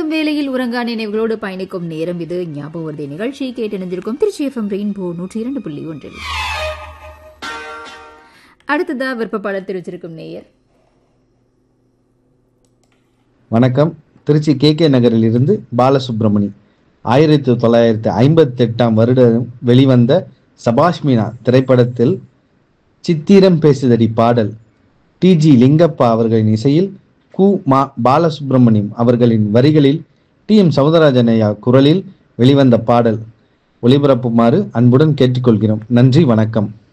உறங்கும் வேளையில் உறங்கா நினைவுகளோடு பயணிக்கும் நேரம் இது ஞாபகம் வருதை நிகழ்ச்சி கேட்டணிஞ்சிருக்கும் திருச்சி எஃப்எம் ரெயின்போ நூற்றி இரண்டு புள்ளி ஒன்றில் அடுத்ததா விருப்பப்பாளர் தெரிவிச்சிருக்கும் நேயர் வணக்கம் திருச்சி கே கே நகரில் இருந்து பாலசுப்ரமணி ஆயிரத்தி தொள்ளாயிரத்தி ஐம்பத்தி எட்டாம் வருடம் வெளிவந்த சபாஷ்மினா திரைப்படத்தில் சித்திரம் பேசுதடி பாடல் டி ஜி லிங்கப்பா அவர்களின் இசையில் கு மா பாலசுப்ரமணியம் அவர்களின் வரிகளில் டி எம் சௌந்தரராஜன் ஐயா குரலில் வெளிவந்த பாடல் ஒளிபரப்புமாறு அன்புடன் கேட்டுக்கொள்கிறோம் நன்றி வணக்கம்